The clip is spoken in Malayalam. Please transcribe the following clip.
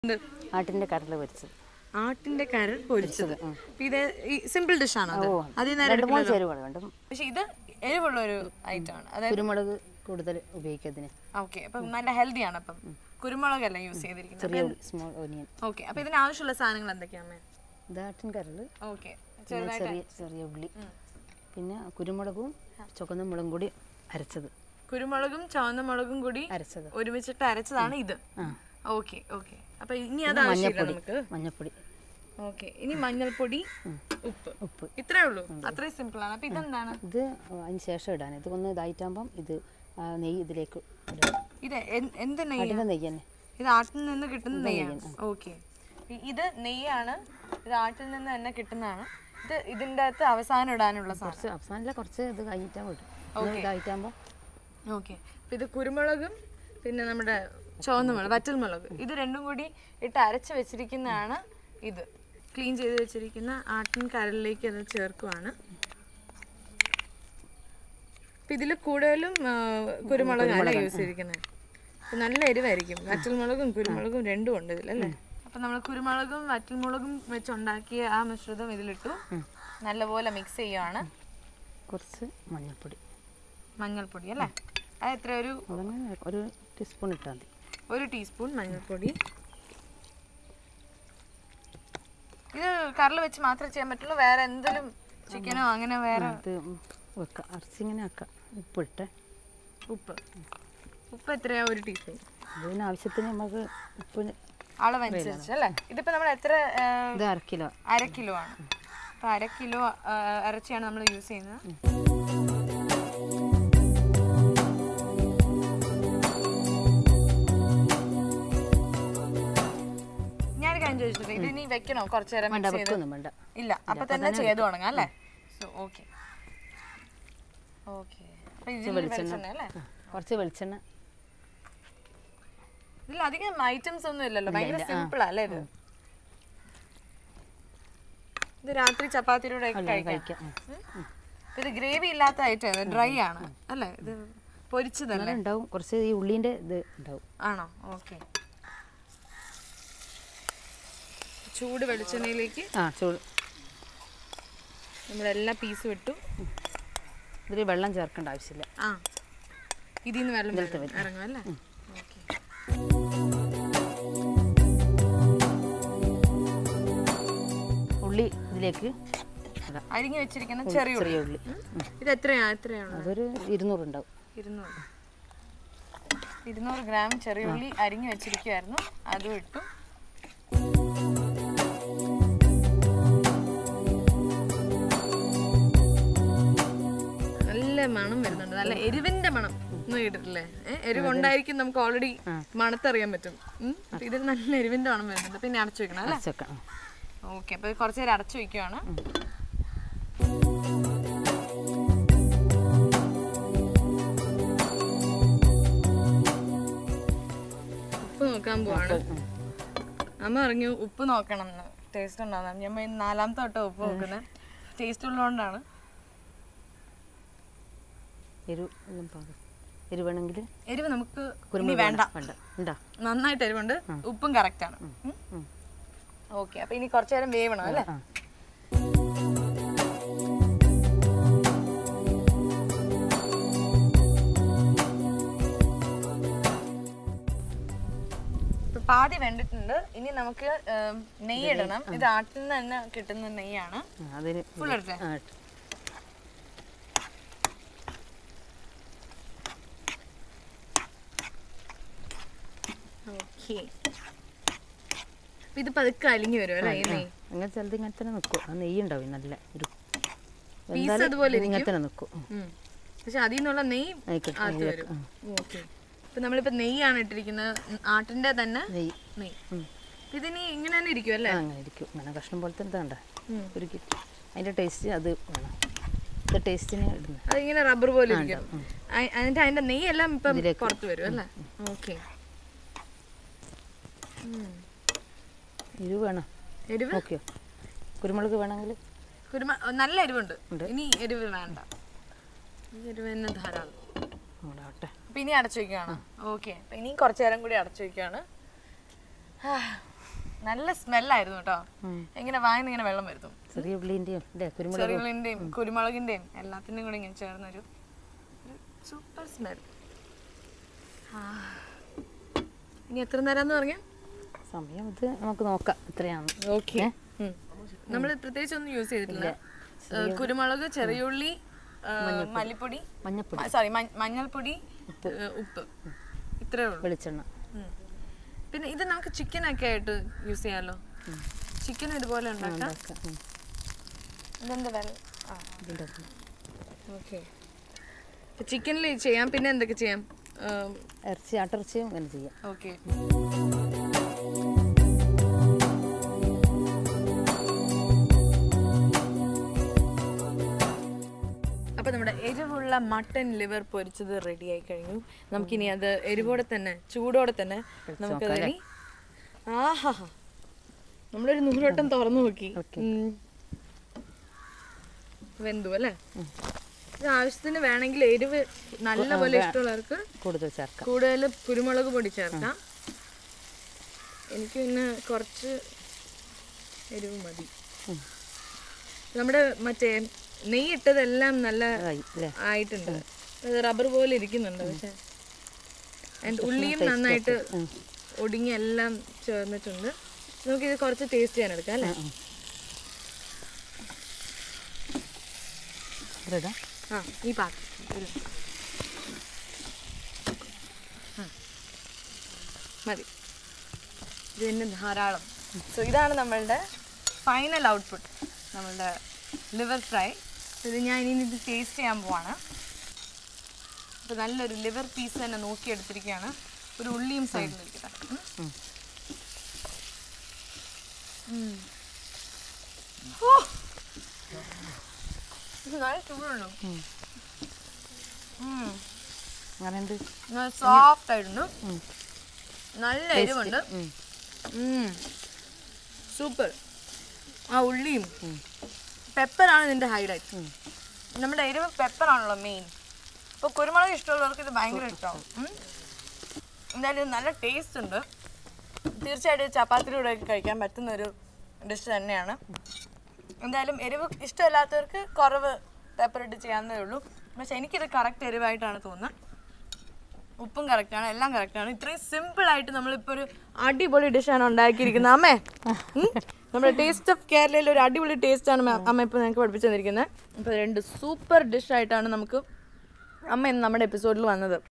ഉണ്ട്. ആട്ടിൻ്റെ കരൾ പൊരിച്ചത് ആട്ടിന്റെ കരൾ പൊരിച്ചത് അപ്പൊ ഇത് സിമ്പിൾ ഡിഷ് ആണ് അത് അതിൽ നിന്ന് രണ്ട് മൂന്ന് ചേരുവകൾ വേണ്ടും പക്ഷെ ഇത് എരിവുള്ള ഒരു ഐറ്റം ആണ് അതായത് കുരുമുളക് കൂടുതൽ ഉപയോഗിക്കുന്നതിന് ഓക്കെ അപ്പം നല്ല ഹെൽത്തി ആണ് അപ്പം കുരുമുളകല്ല യൂസ് ചെയ്തിരിക്കുന്നത് ചെറിയ സ്മോൾ ഓനിയൻ ഓക്കെ അപ്പൊ ഇതിന് ആവശ്യമുള്ള സാധനങ്ങൾ എന്തൊക്കെയാണ് ഇത് ആട്ടിൻ കരൾ ഓക്കെ പിന്നെ ചെറിയ ചെറിയ ഉള്ളി പിന്നെ കുരുമുളകും ചുവന്ന മുളകും കൂടി അരച്ചത് കുരുമുളകും ചുവന്ന മുളകും കൂടി അരച്ചത് ഒരുമിച്ചിട്ട് അരച്ചതാണ് ഇത് ആ ഓക്കെ ഓക്കെ അപ്പൊ ഇനി അത് ആവശ്യമില്ല നമുക്ക് മഞ്ഞപ്പൊടി ഓക്കെ ഇനി മഞ്ഞൾപ്പൊടി ഉപ്പ് ഉപ്പ് ഇത്രേ ഉള്ളൂ അത്രയും സിമ്പിൾ ആണ് അപ്പൊ ഇതെന്താണ് ഇത് അതിന് ശേഷം ഇടാൻ ഇത് ഒന്ന് ഇതായിട്ടാകുമ്പം ഇത് ആ നെയ്യ് ഇതിലേക്ക് ഇടുക ഇത് എൻ- എന്ത് നെയ്യ് ആട്ടിൻ്റെ നെയ്യ് തന്നെ ഇത് ആട്ടിൽ നിന്ന് കിട്ടുന്ന നെയ്യാണ് ഓക്കെ ഇത് നെയ്യാണ് ഇത് ആട്ടിൽ നിന്ന് തന്നെ കിട്ടുന്നതാണ് ഇത് ഇതിൻ്റെ അകത്ത് അവസാനം ഇടാനുള്ള സാധനം കുറച്ച് അവസാനമില്ല കുറച്ച് ഇത് കഴിഞ്ഞിട്ടാൽ വിടും ഒന്ന് ഇതായിട്ടാകുമ്പോൾ ഓക്കെ അപ്പം ഇത് കുരുമുളകും പിന്നെ നമ്മുടെ ചുവന്ന മുളക് വറ്റൽ മുളക് ഇത് രണ്ടും കൂടി ഇട്ട് അരച്ച് വെച്ചിരിക്കുന്നതാണ് ഇത് ക്ലീൻ ചെയ്ത് വെച്ചിരിക്കുന്ന ആട്ടിൻ കരലിലേക്ക് അത് ചേർക്കുവാണ് അപ്പം ഇതിൽ കൂടുതലും ആ, കുരുമുളകാണ് യൂസ് ചെയ്തിരിക്കുന്നത് അപ്പം നല്ല എരിവായിരിക്കും വറ്റൽമുളകും കുരുമുളകും രണ്ടും ഉണ്ട് ഇതിലല്ലേ അപ്പം നമ്മൾ കുരുമുളകും വറ്റൽമുളകും വെച്ചുണ്ടാക്കിയ ആ മിശ്രിതം ഇതിലിട്ടു നല്ലപോലെ മിക്സ് ചെയ്യുവാണ് കുറച്ച് മഞ്ഞൾപ്പൊടി മഞ്ഞൾപ്പൊടി അല്ലേ അത് എത്ര ഒരു അതങ്ങനെ ഒരു ടീസ്പൂൺ ഇട്ടാൽ മതി ഒരു ടീസ്പൂൺ മഞ്ഞൾപ്പൊടി ഇത് കറിൽ വെച്ച് മാത്രമേ ചെയ്യാൻ പറ്റുള്ളൂ വേറെ എന്തെങ്കിലും ചിക്കനോ അങ്ങനെ വേറെ ഇത് വെക്കാം അരച്ചിങ്ങനെ ആക്കാം ഉപ്പിട്ട് ഉപ്പ് ഉപ്പ് എത്രയാ ഒരു ടീസ്പൂൺ അതിന് ആവശ്യത്തിന് നമുക്ക് ഉപ്പ് അളവനുസരിച്ച് അല്ലേ ഇതിപ്പോ നമ്മൾ എത്ര ആ, ഇത് അര കിലോ അര കിലോ ആണ് അപ്പൊ അര കിലോ ആ, ഇറച്ചിയാണ് നമ്മൾ യൂസ് ചെയ്യുന്നത് ഞാൻ കാര്യം ചോദിച്ചിട്ട് ഇത് ഇനി വെക്കണോ കുറച്ചു നേരം വേണ്ട mix ചെയ്ത് വെക്കൊന്നും വേണ്ട ഇല്ല അപ്പൊ തന്നെ ചെയ്ത് തുടങ്ങാം അല്ലേ സോ ഓക്കെ ഓക്കെ അപ്പൊ ഇതിൽ വെളിച്ചെണ്ണ അല്ലേ ആ, കുറച്ച് വെളിച്ചെണ്ണ ഇതിൽ അധികം ഐറ്റംസ് ഒന്നും ഇല്ലല്ലോ ഭയങ്കര സിമ്പിൾ അല്ലേ ഇത് ഇത് രാത്രി ചപ്പാത്തിയുടെ ഒക്കെ കഴിക്കാം കഴിക്കാം ആ. ഉം. ഇത് ഗ്രേവി ഇല്ലാത്ത ഐറ്റം ഡ്രൈ ആണ് അല്ലേ ഇത് പൊരിച്ചതല്ലേ അങ്ങനെ ഉണ്ടാവും കുറച്ച് ഈ ഉള്ളീൻ്റെ ഇത് ഉണ്ടാവും ആണോ ഓക്കെ ചൂട് വെളിച്ചെണ്ണയിലേക്ക് ആ ചൂട് നമ്മളെല്ലാ പീസും ഇട്ടു ഇതിൽ വെള്ളം ചേർക്കേണ്ട ആവശ്യമില്ല ആ ഇതിൽ നിന്ന് വെള്ളം വരും. ഇറങ്ങും അല്ലേ ഓക്കെ ഉള്ളി ഇതിലേക്ക് ഇടാം അരിഞ്ഞു വെച്ചിരിക്കുന്ന ചെറിയ ഉള്ളി ചെറിയ ഉള്ളി ഇത് എത്രയാ എത്രയാണ് അതൊരു ഇരുന്നൂറുണ്ടാവും ഇരുന്നൂറ് ഇരുന്നൂറ് ഗ്രാം ചെറിയ ഉള്ളി അരിഞ്ഞു വെച്ചിരിക്കുമായിരുന്നു അതും ഇട്ടു നല്ല മണം വരുന്നുണ്ട് നല്ല എരിവിന്റെ മണം ഒന്നും കേട്ടിട്ടില്ലേ ഏ, എരിവ് ഉണ്ടായിരിക്കും നമുക്ക് ഓൾറെഡി മണത്തറിയാൻ പറ്റും ഉം. അപ്പൊ ഇതിൽ നല്ല എരിവിന്റെ മണം വരുന്നുണ്ട് പിന്നെ അടച്ചു വെക്കണം അല്ലേ അരച്ചൊക്കെ ഓക്കെ അപ്പൊ കുറച്ച് നേരം അടച്ചു വെക്കുവാണ് ഉപ്പ് നോക്കാൻ പോവാണ് അമ്മ പറഞ്ഞു ഉപ്പ് നോക്കണം ടേസ്റ്റ് ഉണ്ടാവും ഞാൻ ഇന്ന് നാലാമത്തെ തൊട്ടോ ഉപ്പ് നോക്കുന്നത് ടേസ്റ്റ് ഉള്ളതുകൊണ്ടാണ് എരിവ് എല്ലാം പാകം എരിവ് വേണമെങ്കിൽ എരിവ് നമുക്ക് ഇനി കുരുമുളക് വേണ്ട വേണ്ട ഉണ്ടാ നന്നായിട്ട് എരിവുണ്ട് ഉപ്പും കറക്റ്റ് ആണ് ഓക്കെ അപ്പൊ ഇനി കുറച്ചു നേരം വേവണം അല്ലേ ആ ഇപ്പൊ പാതി വെണ്ടിട്ടുണ്ട് ഇനി നമുക്ക് ഏം, നെയ്യ് ഇടണം ഇത് ആട്ടിൽ നിന്ന് തന്നെ കിട്ടുന്ന നെയ്യാണ് ആ, അതിന് ഫുൾ എടുത്തേ ആ ഇട്ട്. ഓക്കെ ഇത് പതുക്കെ അലിഞ്ഞു വരും അല്ലേ ഈ നെയ്യ് അങ്ങനെ ചിലത് ഇങ്ങനെ തന്നെ നിൽക്കും ആ നെയ്യ് ഉണ്ടാവും നല്ല ഒരു പീസ് എന്തായാലും അതുപോലെ ഇത് ഇങ്ങനെ തന്നെ നിൽക്കും ഉം. പക്ഷെ അതിൽ നിന്നുള്ള നെയ്യ് ആയിക്കോട്ടെ അകത്ത് വരും ഓക്കെ ഇപ്പൊ നമ്മളിപ്പോ നെയ്യാണ് ഇട്ടിരിക്കുന്നത് ഉം, ആട്ടിന്റെ തന്നെ നെയ്യ് നെയ്യ് ഉം. ഇതിനി ഇങ്ങനെ തന്നെ ഇരിക്കും അല്ലേ ആ, അങ്ങനെ ഇരിക്കും ഇങ്ങനെ കഷ്ണം പോലത്തെ എന്താ ഉം. ഒരു അതിൻ്റെ ടേസ്റ്റ് അത് വേണം ഇത് ടേസ്റ്റിന് ഇടുന്നത് അതിങ്ങനെ റബ്ബർ പോലെ ഇരിക്കും അ- എന്നിട്ട് അതിന്റെ നെയ്യെല്ലാം ഇപ്പം പുറത്ത് വരും അല്ലേ ഓക്കെ എരിവ് വേണം എരിവ് നോക്കിയോ കുരുമുളക് വേണമെങ്കിൽ കുരുമ നല്ല എരിവുണ്ട് ഇനി എരിവ് വേണ്ട ഈ എരിവ് തന്നെ ധാരാളം അവിടെ അപ്പൊ ഇനി അടച്ചു വെക്കുകയാണ് ഓക്കെ അപ്പൊ ഇനി കുറച്ചു നേരം കൂടി അടച്ചു വെക്കുകയാണ് നല്ല സ്മെല്ലായിരുന്നു കേട്ടോ ഇങ്ങനെ വായന ഇങ്ങനെ വെള്ളം വരുന്നു ചെറിയ ഉള്ളിൻ്റെയും അല്ലേ കുരുമുളക് ചെറുകളിന്റെയും കുരുമുളകിന്റെയും എല്ലാത്തിന്റെയും കൂടി ഇങ്ങനെ ചേർന്നൊരു സൂപ്പർ സ്മെൽ ഇനി എത്ര നേരം പറഞ്ഞ സമയം ഇത് നമുക്ക് നോക്കാം എത്രയാണ് ഓക്കെ നമ്മൾ പ്രത്യേകിച്ച് ഒന്നും യൂസ് ചെയ്തിട്ടില്ല ഏ, കുരുമുളക് ചെറിയുള്ളി ഏ, മല്ലിപ്പൊടി മഞ്ഞപ്പൊടി സോറി മഞ്ഞൾപ്പൊടി ഏ, ഉപ്പ് ഇത്രേ ഉള്ളൂ വെളിച്ചെണ്ണ ഉം. പിന്നെ ഇത് നമുക്ക് ചിക്കൻ ഒക്കെ ആയിട്ട് യൂസ് ചെയ്യാമല്ലോ ചിക്കൻ ഇതുപോലെ ഉണ്ടാക്കാം ഉണ്ടാക്കാം ഉം. ഇതെന്താ വെള്ളം ആ ഇതിൻ്റെ ഒപ്പം. ഓക്കെ ചിക്കനിൽ ചെയ്യാം പിന്നെ എന്തൊക്കെ ചെയ്യാം ഇറച്ചി ആട്ടിറച്ചിയും ഇങ്ങനെ ചെയ്യാം ഓക്കെ അപ്പൊ നമ്മുടെ എരിവുള്ള മട്ടൻ ലിവർ പൊരിച്ചത് റെഡി ആയി കഴിഞ്ഞു നമുക്കിനി അത് എരിവോടെ തന്നെ ചൂടോടെ തന്നെ നമുക്കത് ഇനി ആഹാ നമ്മളൊരു നൂറോട്ടം തുറന്നു നോക്കി Okay. ഉം. വെന്തു അല്ലേ ഇത് ആവശ്യത്തിന് വേണമെങ്കിൽ എരിവ് നല്ല പോലെ ഇഷ്ടമുള്ളവർക്ക് കൂടുതൽ ചേർക്കാം കൂടുതൽ കുരുമുളക് പൊടി ചേർക്കാം എനിക്ക് പിന്നെ കുറച്ച് എരിവ് മതി ഉം. നമ്മുടെ മറ്റേ നെയ്യ് ഇട്ടതെല്ലാം നല്ല ആയി അല്ലേ ആയിട്ടുണ്ട് അത് റബ്ബർ പോലെ ഇരിക്കുന്നുണ്ട് പക്ഷെ ആൻഡ് ഉള്ളിയും നന്നായിട്ട് ഒടുങ്ങി എല്ലാം ചേർന്നിട്ടുണ്ട് നമുക്കിത് കുറച്ച് ടേസ്റ്റ് ചെയ്യാൻ എടുക്കാം അല്ലേ ഇതാ ആ ഈ പാത്രം ഒരു ആ. മതി ഇത് തന്നെ ധാരാളം സോ ഇതാണ് നമ്മളുടെ ഫൈനൽ ഔട്ട്പുട്ട് നമ്മളുടെ ലിവർ ഫ്രൈ ഇത് ഞാൻ ഇനി ഇത് ടേസ്റ്റ് ചെയ്യാൻ പോവാണ് അപ്പോൾ നല്ലൊരു ലിവർ പീസ് തന്നെ നോക്കിയെടുത്തിരിക്കുകയാണ് ഒരു ഉള്ളിയും സൈഡിൽ ഇരിക്കട്ടെ ഉം. ഉം. ഉം. ഓ! ഇത് നല്ല ചൂടുണ്ടോ ഉം. അങ്ങനെയുണ്ട് നല്ല സോഫ്റ്റ് ആയിട്ടുണ്ട് നല്ല എരിവുണ്ട് സൂപ്പർ ആ ഉള്ളിയും പെപ്പറാണ് ഇതിന്റെ ഹൈലൈറ്റ് നമ്മുടെ എരിവ് പെപ്പറാണല്ലോ മെയിൻ അപ്പോൾ കുരുമുളക് ഇഷ്ടമുള്ളവർക്ക് ഇത് ഭയങ്കര ഇഷ്ടമാവും ഉം. എന്തായാലും ഇത് നല്ല ടേസ്റ്റ് ഉണ്ട് തീർച്ചയായിട്ടും ഇത് ചപ്പാത്തിയുടെ കൂടെ ഒക്കെ കഴിക്കാൻ പറ്റുന്ന ഒരു ഡിഷ് തന്നെയാണ് എന്തായാലും എരിവ് ഇഷ്ടമില്ലാത്തവർക്ക് കുറവ് പെപ്പർ ഇട്ട് ചെയ്യാവുന്നതേ ഉള്ളൂ പക്ഷെ എനിക്കിത് കറക്റ്റ് എരിവായിട്ടാണ് തോന്നുന്നത് ഉപ്പും കറക്റ്റാണ് എല്ലാം കറക്റ്റാണ് ഇത്രയും സിമ്പിൾ ആയിട്ട് നമ്മളിപ്പോൾ ഒരു അടിപൊളി ഡിഷാണ് ഉണ്ടാക്കിയിരിക്കുന്നത് അമ്മേ ഉം? നമ്മുടെ ടേസ്റ്റ് ഓഫ് കേരളയിൽ ഒരു അടിപൊളി ടേസ്റ്റാണ് അമ്മ ഇപ്പോൾ ഞങ്ങൾക്ക് പഠിപ്പിച്ചു തന്നിരിക്കുന്നത് അപ്പോൾ രണ്ട് സൂപ്പർ ഡിഷായിട്ടാണ് നമുക്ക് അമ്മ ഇന്ന് നമ്മുടെ എപ്പിസോഡിൽ വന്നത്